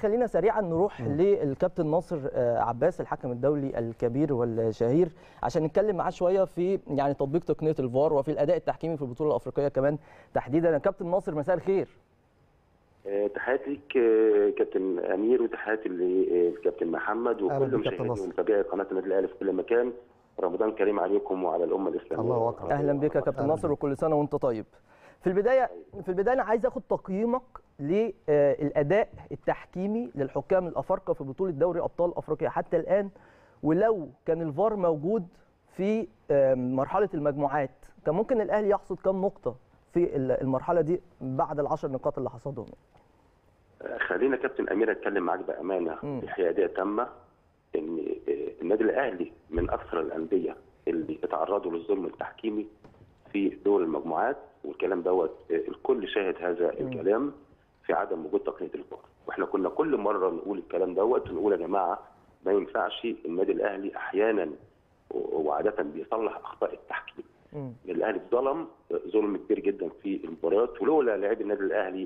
خلينا سريعا نروح للكابتن ناصر آه، عباس الحكم الدولي الكبير والشهير عشان نتكلم معاه شويه في يعني تطبيق تقنيه الفار وفي الاداء التحكيمي في البطوله الافريقيه كمان تحديدا كابتن ناصر مساء الخير آه، تحياتي ليك آه، كابتن امير وتحياتي للكابتن محمد أهلا وكل بك كابتن مشاهدي نصر. ومتابعي قناه النادي الاهلي في كل مكان رمضان كريم عليكم وعلى الامه الاسلاميه الله أكبر. اهلا بك يا كابتن أهلا ناصر بك. وكل سنه وانت طيب في البدايه في البدايه انا عايز اخد تقييمك للاداء التحكيمي للحكام الافارقه في بطوله دوري ابطال افريقيا حتى الان ولو كان الفار موجود في آه، مرحله المجموعات كان ممكن الاهلي يحصد كام نقطه في ال- المرحله دي بعد العشر نقاط اللي حصدهم آه، خلينا كابتن امير اتكلم معاك بامانه مم. بحياديه تامه ان آه، النادي الاهلي من اكثر الانديه اللي اتعرضوا للظلم التحكيمي في دور المجموعات والكلام دوت آه، الكل شاهد هذا الكلام في عدم وجود تقنيه الفار واحنا كنا كل مره نقول الكلام دوت ونقول يا جماعه ما ينفعش النادي الاهلي احيانا و- وعاده بيصلح اخطاء التحكيم مم. الاهلي اتظلم ظلم كبير جدا في المباريات ولولا لاعبي النادي الاهلي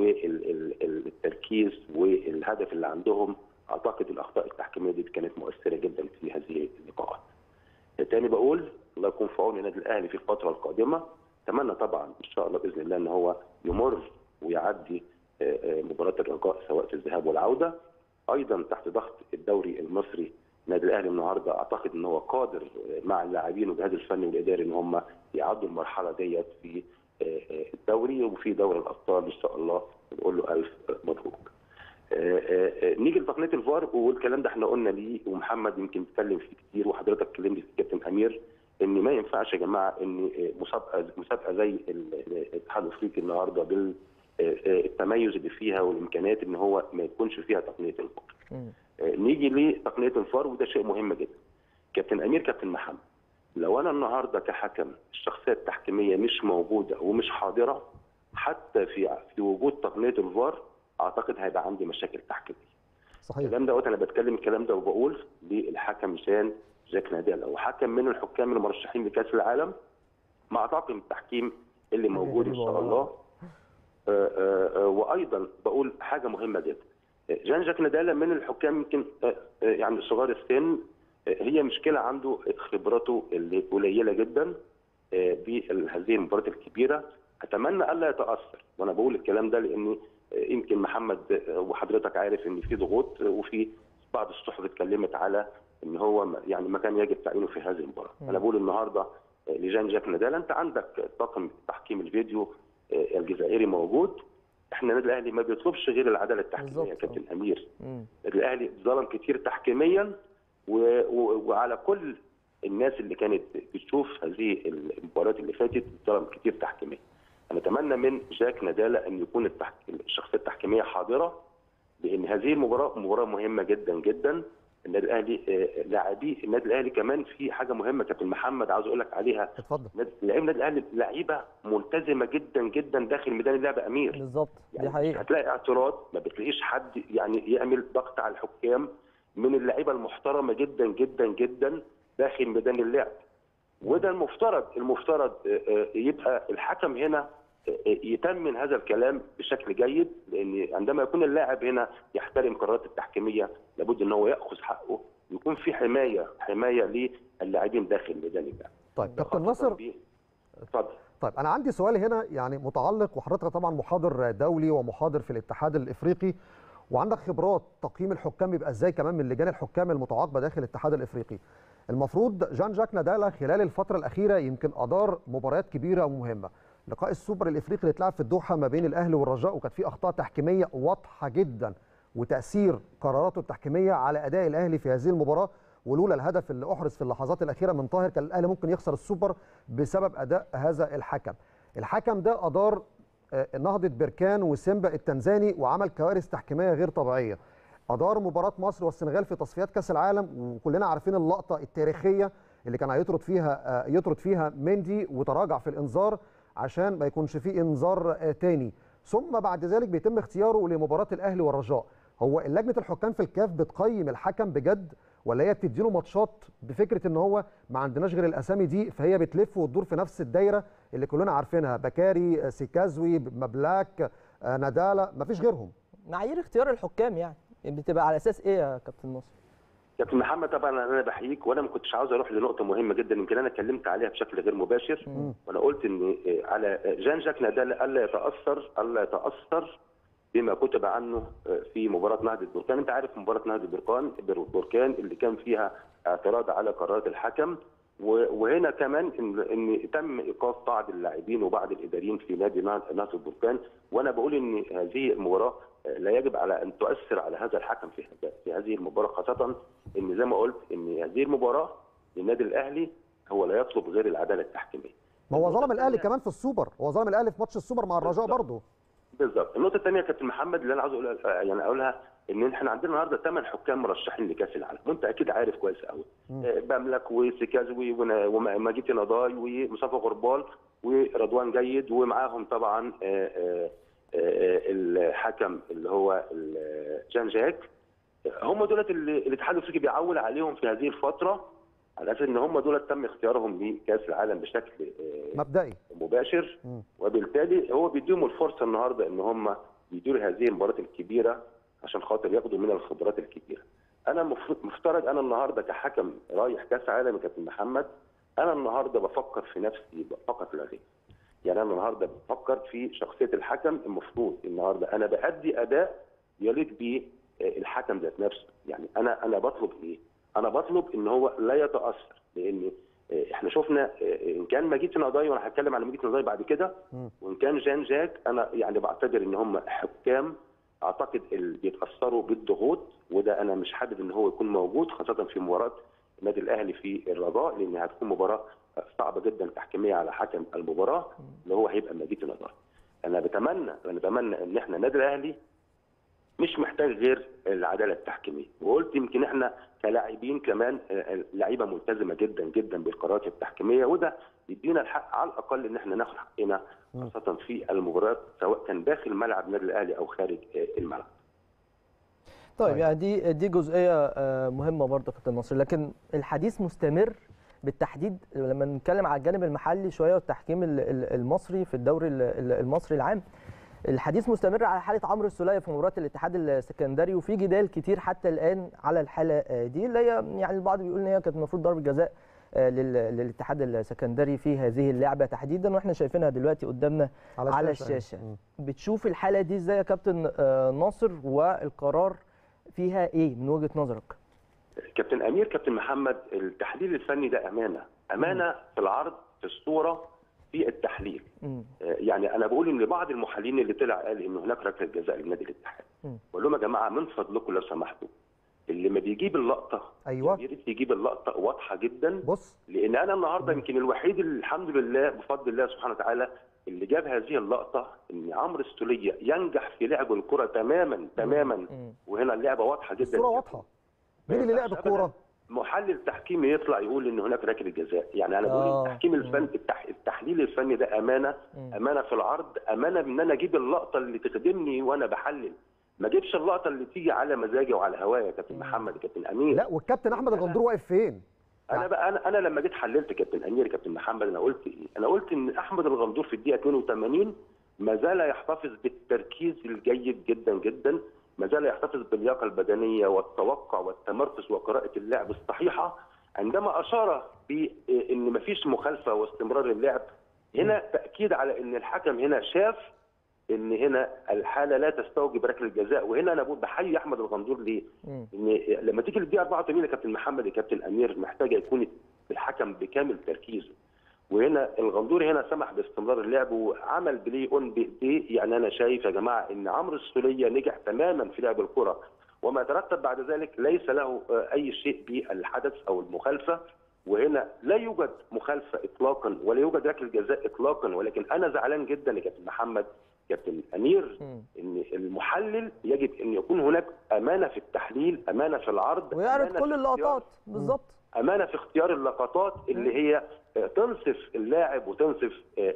والتركيز والهدف اللي عندهم اعتقد الاخطاء التحكيميه دي كانت مؤثره جدا في هذه اللقاءات. تاني بقول الله يكون في عون النادي الاهلي في الفتره القادمه اتمنى طبعا ان شاء الله باذن الله ان هو يمر ويعدي آه، آه، مباراه الرجاء سواء في الذهاب والعوده ايضا تحت ضغط الدوري المصري النادي الاهلي النهارده اعتقد ان هو قادر آه، مع اللاعبين والجهاز الفني والاداري ان هم يعدوا المرحله ديت في آه، آه، الدوري وفي دوري الابطال ان شاء الله نقول له الف مبروك. آه، آه، آه، نيجي لتقنيه الفار والكلام ده احنا قلنا ليه ومحمد يمكن اتكلم فيه كتير وحضرتك اتكلمت فيه كابتن امير ان ما ينفعش يا جماعه ان آه، مسابقه مسابقه زي ال- الاتحاد الافريقي النهارده بال آه، آه، التميز اللي فيها والامكانيات ان هو ما يكونش فيها تقنيه الفار. مم. آه، نيجي لتقنيه الفار وده شيء مهم جدا. كابتن امير كابتن محمد لو انا النهارده كحكم الشخصيه التحكيميه مش موجوده ومش حاضره حتى في في وجود تقنيه الفار اعتقد هيبقى عندي مشاكل تحكيميه. صحيح الكلام دوت انا بتكلم الكلام ده وبقول للحكم جان جاك نادال او حكم من الحكام المرشحين لكاس العالم مع طاقم التحكيم اللي موجود ان شاء الله آه، آه، آه، وايضا بقول حاجه مهمه جدا جان جاك نادال من الحكام يمكن آه، آه، يعني صغار السن آه، هي مشكله عنده خبرته اللي قليله جدا آه، بهذه المباريات الكبيره اتمنى الا يتاثر وانا بقول الكلام ده لان آه، يمكن محمد آه، وحضرتك عارف ان في ضغوط آه، وفي بعض الصحف اتكلمت على ان هو ما- يعني ما كان يجب تعيينه في هذه المباراه انا بقول النهارده آه، لجان جاك نادال انت عندك طاقم تحكيم الفيديو آه، الجزائري موجود احنا النادي الاهلي ما بيطلبش غير العداله التحكيميه يا بالظبط. كابتن امير مم. النادي الاهلي اتظلم كتير تحكيميا و... و... وعلى كل الناس اللي كانت بتشوف هذه المباريات اللي فاتت اتظلم كتير تحكيميا. انا اتمنى من جاك نادالا ان يكون التحك... الشخصيه التحكيميه حاضره لان هذه المباراه مباراه مهمه جدا جدا النادي الاهلي آه، لاعبي النادي الاهلي كمان في حاجه مهمه كابتن محمد عاوز اقول لك عليها اتفضل نادي- لاعبي النادي الاهلي لعيبه ملتزمه جدا جدا داخل ميدان اللعب امير بالظبط دي يعني حقيقه هتلاقي اعتراض ما بتلاقيش حد يعني يعمل ضغط على الحكام من اللعيبه المحترمه جدا جدا جدا داخل ميدان اللعب وده المفترض المفترض آه، آه، يبقى الحكم هنا آه، آه، يتمن هذا الكلام بشكل جيد لان عندما يكون اللاعب هنا يحترم قرارات التحكيميه لابد ان هو ياخذ حقه يكون في حمايه حمايه للاعبين داخل ميدان اللعب طيب كابتن ناصر اتفضل طيب انا عندي سؤال هنا يعني متعلق وحضرتك طبعا محاضر دولي ومحاضر في الاتحاد الافريقي وعندك خبرات تقييم الحكام بيبقى ازاي كمان من لجان الحكام المتعاقبه داخل الاتحاد الافريقي المفروض جان جاك نادالا خلال الفتره الاخيره يمكن ادار مباريات كبيره ومهمه لقاء السوبر الافريقي اللي اتلعب في الدوحه ما بين الاهلي والرجاء وكانت فيه اخطاء تحكيميه واضحه جدا وتاثير قراراته التحكيميه على اداء الاهلي في هذه المباراه ولولا الهدف اللي احرز في اللحظات الاخيره من طاهر كان الاهلي ممكن يخسر السوبر بسبب اداء هذا الحكم الحكم ده ادار آه، نهضه بركان وسيمبا التنزاني وعمل كوارث تحكيميه غير طبيعيه ادار مباراه مصر والسنغال في تصفيات كاس العالم وكلنا عارفين اللقطه التاريخيه اللي كان هيطرد فيها آه، يطرد فيها مندي وتراجع في الانذار عشان ما يكونش فيه انذار آه، تاني ثم بعد ذلك بيتم اختياره لمباراه الاهلي والرجاء هو لجنه الحكام في الكاف بتقيم الحكم بجد ولا هي بتديله ماتشات بفكره ان هو ما عندناش غير الاسامي دي فهي بتلف وتدور في نفس الدايره اللي كلنا عارفينها بكاري آه، سيكازوي مبلاك آه، نادالا ما فيش غيرهم معايير اختيار الحكام يعني بتبقى على اساس ايه يا كابتن ناصر كابتن محمد طبعا انا بحييك وانا ما كنتش عاوز اروح لنقطه مهمه جدا يمكن انا اتكلمت عليها بشكل غير مباشر وانا قلت ان على جان جاك نادال الا يتاثر الا يتاثر بما كتب عنه في مباراه نهضه البركان انت عارف مباراه نهضه البركان البركان اللي كان فيها اعتراض على قرارات الحكم وهنا كمان ان ان تم ايقاف بعض اللاعبين وبعض الاداريين في نادي نهضه البركان وانا بقول ان هذه المباراه لا يجب على ان تؤثر على هذا الحكم في في هذه المباراه خاصه ان زي ما قلت ان هذه المباراه للنادي الاهلي هو لا يطلب غير العداله التحكيميه. ما هو ظلم الاهلي كمان في السوبر هو ظلم الاهلي في ماتش السوبر مع الرجاء برضه بالظبط النقطه الثانيه يا كابتن محمد اللي انا عاوز اقولها يعني اقولها ان احنا عندنا النهارده ثمان حكام مرشحين لكاس العالم وانت اكيد عارف كويس قوي بملك وسيكازوي وماجيتي نضاي ومصطفى غربال ورضوان جيد ومعاهم طبعا الحكم اللي هو جان جاك هم دولت اللي الاتحاد الافريقي بيعول عليهم في هذه الفتره على اساس ان هم دول تم اختيارهم لكاس العالم بشكل مبدئي مباشر وبالتالي هو بيديهم الفرصه النهارده ان هم يديروا هذه المباريات الكبيره عشان خاطر ياخدوا منها الخبرات الكبيره. انا مفترض انا النهارده كحكم رايح كاس عالم يا كابتن محمد انا النهارده بفكر في نفسي فقط لا غير. يعني انا النهارده بفكر في شخصيه الحكم المفروض النهارده انا بادي اداء يليق بالحكم ذات نفسه، يعني انا انا بطلب ايه؟ انا بطلب ان هو لا يتاثر لان احنا شفنا ان كان مجيد نضاي وانا هتكلم على مجيد نضاي بعد كده وان كان جان جاك انا يعني بعتبر ان هم حكام اعتقد اللي بيتاثروا بالضغوط وده انا مش حابب ان هو يكون موجود خاصه في مباراه النادي الاهلي في الرجاء لان هتكون مباراه صعبه جدا تحكيميه على حكم المباراه اللي هو هيبقى مجيد نضاي. انا بتمنى انا بتمنى ان احنا النادي الاهلي مش محتاج غير العداله التحكيميه وقلت يمكن احنا كلاعبين كمان لعيبه ملتزمه جدا جدا بالقرارات التحكيميه وده يدينا الحق على الاقل ان احنا ناخد حقنا خاصه في المباريات سواء كان داخل ملعب النادي الاهلي او خارج الملعب. طيب يعني دي دي جزئيه مهمه برضه كابتن ناصر لكن الحديث مستمر بالتحديد لما نتكلم على الجانب المحلي شويه والتحكيم المصري في الدوري المصري العام الحديث مستمر على حاله عمرو السوليه في مباراه الاتحاد السكندري وفي جدال كتير حتى الان على الحاله دي اللي هي يعني البعض بيقول ان هي كانت المفروض ضربه جزاء للاتحاد السكندري في هذه اللعبه تحديدا واحنا شايفينها دلوقتي قدامنا على, على الشاشه, الشاشة. بتشوف الحاله دي ازاي يا كابتن ناصر والقرار فيها ايه من وجهه نظرك؟ كابتن امير كابتن محمد التحليل الفني ده امانه امانه في العرض في الصوره في التحليل م. يعني انا بقول ان بعض المحللين اللي طلع قال ان هناك ركله جزاء لنادي الاتحاد بقول لهم يا جماعه من فضلكم لو سمحتوا اللي ما بيجيب اللقطه ايوه يا ريت يجيب اللقطه واضحه جدا بص لان انا النهارده يمكن الوحيد اللي الحمد لله بفضل الله سبحانه وتعالى اللي جاب هذه اللقطه ان عمرو السوليه ينجح في لعب الكره تماما تماما م. وهنا اللعبه واضحه جدا الصوره واضحه مين اللي لعب الكوره؟ محلل تحكيمي يطلع يقول ان هناك ركله جزاء يعني انا بقول التحكيم الفني التحليل الفني ده امانه امانه في العرض امانه ان انا اجيب اللقطه اللي تخدمني وانا بحلل ما اجيبش اللقطه اللي تيجي على مزاجي وعلى هوايا يا كابتن محمد يا كابتن امير لا والكابتن احمد الغندور واقف فين انا بقى انا انا لما جيت حللت كابتن امير كابتن محمد انا قلت ايه انا قلت ان احمد الغندور في الدقيقه 82 ما زال يحتفظ بالتركيز الجيد جدا جدا ما زال يحتفظ باللياقه البدنيه والتوقع والتمركز وقراءه اللعب الصحيحه عندما اشار بان ما فيش مخالفه واستمرار اللعب هنا تاكيد على ان الحكم هنا شاف ان هنا الحاله لا تستوجب ركله الجزاء وهنا انا بقول بحيي احمد الغندور ليه؟ ان لما تيجي للدقيقه 84 يا كابتن محمد يا كابتن امير محتاجه يكون الحكم بكامل تركيزه وهنا الغندور هنا سمح باستمرار اللعب وعمل بلاي اون بايديه يعني انا شايف يا جماعه ان عمرو السوليه نجح تماما في لعب الكره وما ترتب بعد ذلك ليس له اي شيء بالحدث او المخالفه وهنا لا يوجد مخالفه اطلاقا ولا يوجد ركله جزاء اطلاقا ولكن انا زعلان جدا يا كابتن محمد كابتن امير ان المحلل يجب ان يكون هناك امانه في التحليل امانه في العرض ويعرض كل اللقطات بالظبط امانه في اختيار اللقطات اللي هي تنصف اللاعب وتنصف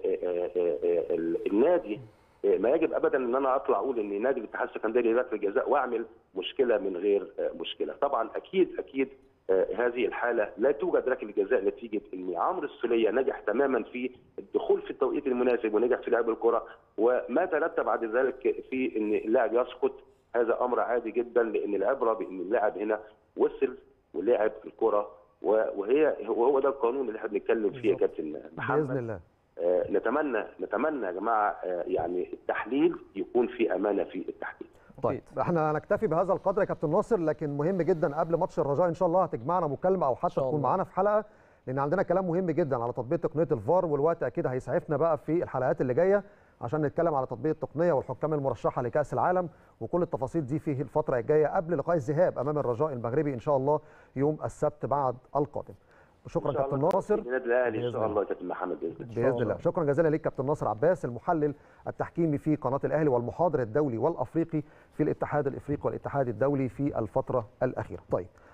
النادي ما يجب ابدا ان انا اطلع اقول ان نادي الاتحاد السكندري ركله جزاء واعمل مشكله من غير مشكله طبعا اكيد اكيد هذه الحاله لا توجد ركله جزاء نتيجه ان عمرو السوليه نجح تماما في الدخول في التوقيت المناسب ونجح في لعب الكره وما ترتب بعد ذلك في ان اللاعب يسقط هذا امر عادي جدا لان العبره بان اللاعب هنا وصل ولعب في الكره و- وهي وهو ده القانون اللي احنا بنتكلم فيه يا بالظبط. كابتن محمد باذن الله آه، نتمنى نتمنى يا جماعه آه، يعني التحليل يكون في امانه في التحليل طيب أكيد. احنا هنكتفي بهذا القدر يا كابتن ناصر لكن مهم جدا قبل ماتش الرجاء ان شاء الله هتجمعنا مكالمه او حتى شاء تكون الله. معانا في حلقه لان عندنا كلام مهم جدا على تطبيق تقنيه الفار والوقت اكيد هيسعفنا بقى في الحلقات اللي جايه عشان نتكلم على تطبيق التقنيه والحكام المرشحه لكاس العالم وكل التفاصيل دي في الفتره الجايه قبل لقاء الذهاب امام الرجاء المغربي ان شاء الله يوم السبت بعد القادم شكرا إن شاء كابتن الله ناصر النادي الاهلي ان بإذن شاء الله يا كابتن محمد باذن الله باذن الله الله. شكرا جزيلا ليك كابتن ناصر عباس المحلل التحكيمي في قناه الاهلي والمحاضر الدولي والافريقي في الاتحاد الافريقي والاتحاد الدولي في الفتره الاخيره طيب